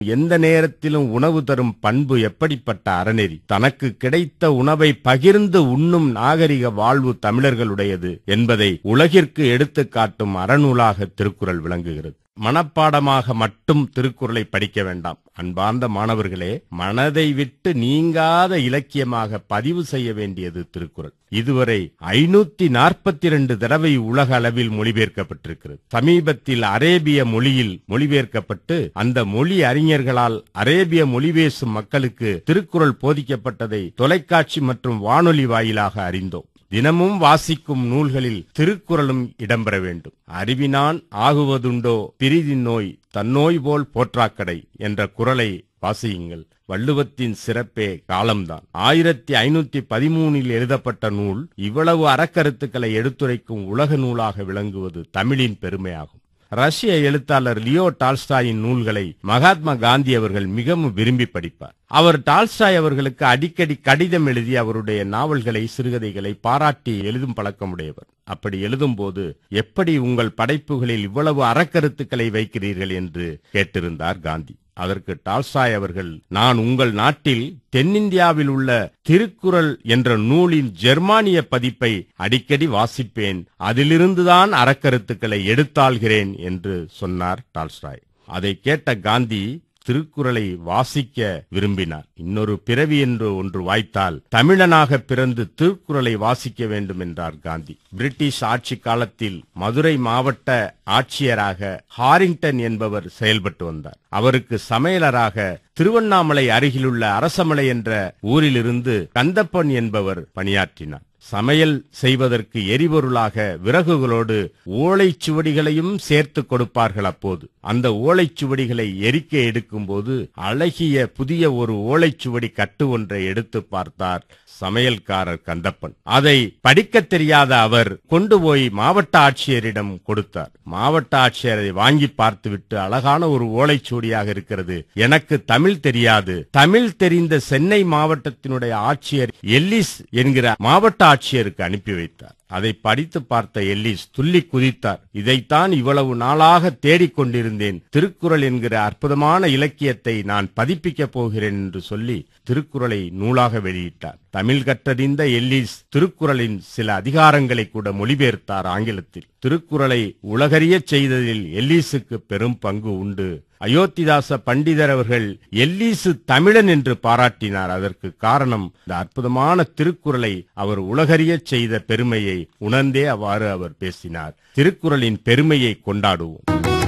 எந்த நேரத்திலும் உணவு தரும் பண்பு எப்படிப்பட்ட அறநெறி தனக்கு கிடைத்த உணவை பகிர்ந்து உண்ணும் நாகரிக வாழ்வு தமிழர்களுடையது என்பதை உலகிற்கு எடுத்துக் காட்டும் அறநூலாக திருக்குறள் விளங்குகிறது மனப்பாடமாக மட்டும் திருக்குறளை படிக்க வேண்டாம் அன்பார்ந்த மாணவர்களே மனதை விட்டு நீங்காத இலக்கியமாக பதிவு செய்ய வேண்டியது திருக்குறள் இதுவரை ஐநூத்தி நாற்பத்தி இரண்டு தடவை உலக அளவில் மொழிபெயர்க்கப்பட்டிருக்கிறது சமீபத்தில் அரேபிய மொழியில் மொழிபெயர்க்கப்பட்டு அந்த மொழி அறிஞர்களால் அரேபிய மொழி பேசும் மக்களுக்கு திருக்குறள் போதிக்கப்பட்டதை தொலைக்காட்சி மற்றும் வானொலி வாயிலாக அறிந்தோம் தினமும் வாசிக்கும் நூல்களில் திருக்குறளும் இடம்பெற வேண்டும் அறிவினான் ஆகுவதுண்டோ பிரிதின் நோய் தன்னோய் போல் போற்றாக்கடை என்ற குறளை வாசியுங்கள் வள்ளுவத்தின் சிறப்பே காலம்தான் ஆயிரத்தி ஐநூத்தி பதிமூனில் எழுதப்பட்ட நூல் இவ்வளவு அறக்கருத்துக்களை எடுத்துரைக்கும் உலக நூலாக விளங்குவது தமிழின் பெருமையாகும் ரஷ்ய எழுத்தாளர் லியோ டால்ஸ்டாயின் நூல்களை மகாத்மா காந்தி அவர்கள் மிகவும் விரும்பி படிப்பார் அவர் டால்ஸ்டாய் அவர்களுக்கு அடிக்கடி கடிதம் எழுதி அவருடைய நாவல்களை சிறுகதைகளை பாராட்டி எழுதும் பழக்கமுடையவர் அப்படி எழுதும்போது எப்படி உங்கள் படைப்புகளில் இவ்வளவு அறக்கருத்துக்களை வைக்கிறீர்கள் என்று கேட்டிருந்தார் காந்தி அதற்கு டால்ஸ்டாய் அவர்கள் நான் உங்கள் நாட்டில் தென்னிந்தியாவில் உள்ள திருக்குறள் என்ற நூலின் ஜெர்மானிய பதிப்பை அடிக்கடி வாசிப்பேன் அதிலிருந்துதான் அறக்கருத்துக்களை எடுத்தாள்கிறேன் என்று சொன்னார் டால்ஸ்டாய் அதை கேட்ட காந்தி திருக்குறளை வாசிக்க விரும்பினார் இன்னொரு பிறவி என்று ஒன்று வாய்த்தால் தமிழனாக பிறந்து திருக்குறளை வாசிக்க வேண்டும் என்றார் காந்தி பிரிட்டிஷ் ஆட்சி காலத்தில் மதுரை மாவட்ட ஆட்சியராக ஹாரிங்டன் என்பவர் செயல்பட்டு வந்தார் அவருக்கு சமையலராக திருவண்ணாமலை அருகிலுள்ள அரசமலை என்ற ஊரிலிருந்து கந்தப்பன் என்பவர் பணியாற்றினார் சமையல் செய்வதற்கு எரிபொருளாக விறகுகளோடு ஓலைச்சுவடிகளையும் சேர்த்து கொடுப்பார்கள் அப்போது அந்த ஓலைச்சுவடிகளை எரிக்க எடுக்கும்போது அழகிய புதிய ஒரு ஓலைச்சுவடி கட்டு ஒன்றை எடுத்து பார்த்தார் சமையல்காரர் கந்தப்பன் அதை படிக்கத் தெரியாத அவர் கொண்டு போய் மாவட்ட ஆட்சியரிடம் கொடுத்தார் மாவட்ட ஆட்சியரை வாங்கி பார்த்துவிட்டு அழகான ஒரு ஓலைச்சுவடியாக இருக்கிறது எனக்கு தமிழ் தெரியாது தமிழ் தெரிந்த சென்னை மாவட்டத்தினுடைய ஆட்சியர் எல்லிஸ் என்கிற மாவட்ட ஆட்சியருக்கு அனுப்பி வைத்தார் அதை படித்து பார்த்த எல்லிஸ் துள்ளி குதித்தார் இதைத்தான் இவ்வளவு நாளாக தேடிக்கொண்டிருந்தேன் திருக்குறள் என்கிற அற்புதமான இலக்கியத்தை நான் பதிப்பிக்கப் போகிறேன் என்று சொல்லி திருக்குறளை நூலாக வெளியிட்டார் தமிழ் கற்றறிந்த எல்லிஸ் திருக்குறளின் சில அதிகாரங்களை கூட மொழிபெயர்த்தார் ஆங்கிலத்தில் திருக்குறளை உலகறியச் செய்ததில் எல்லீசுக்கு பெரும் பங்கு உண்டு அயோத்திதாச பண்டிதர் அவர்கள் எல்லீசு தமிழன் என்று பாராட்டினார் அதற்கு காரணம் இந்த அற்புதமான திருக்குறளை அவர் உலகறியச் செய்த பெருமையை உணர்ந்தே அவ்வாறு அவர் பேசினார் திருக்குறளின் பெருமையை கொண்டாடுவோம்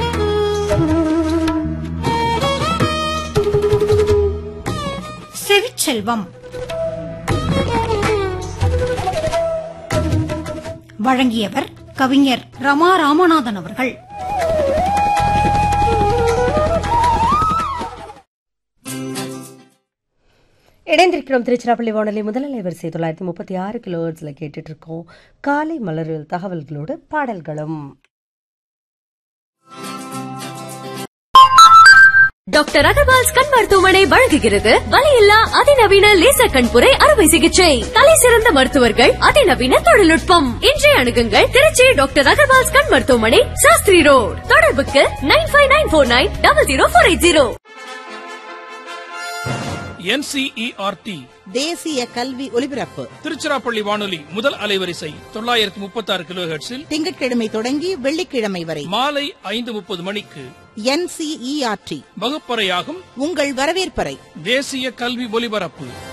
செவிச்செல்வம் வழங்கியவர் கவிஞர் ரமா ராமநாதன் அவர்கள் இணைந்திருக்கிறோம் திருச்சிராப்பள்ளி வானொலி முதல் அலைவரிசை தொள்ளாயிரத்தி முப்பத்தி ஆறு கிலோஹெர்ட்ஸில் கேட்டுட்டு இருக்கோம் காலை மலரில் தகவல்களோடு பாடல்களும் டாக்டர் அகர்வால்ஸ் கண் மருத்துவமனை வழங்குகிறது வலியில்லா அதிநவீன லேசர் கண்புரை அறுவை சிகிச்சை தலை சிறந்த மருத்துவர்கள் அதிநவீன தொழில்நுட்பம் இன்றைய அணுகுங்கள் திருச்சி டாக்டர் அகர்வால்ஸ் கண் மருத்துவமனை சாஸ்திரி ரோட் தொடர்புக்கு nine five nine four nine double zero four eight zero NCERT தேசிய கல்வி ஒலிபரப்பு திருச்சிராப்பள்ளி வானொலி முதல் அலைவரிசை தொள்ளாயிரத்தி முப்பத்தி ஆறு கிலோ ஹெர்ட்ஸில் திங்கட்கிழமை தொடங்கி வெள்ளிக்கிழமை வரை மாலை ஐந்து முப்பது மணிக்கு என்சிஇஆர்டி வகுப்பறையாகும் உங்கள் வரவேற்பறை தேசிய கல்வி ஒலிபரப்பு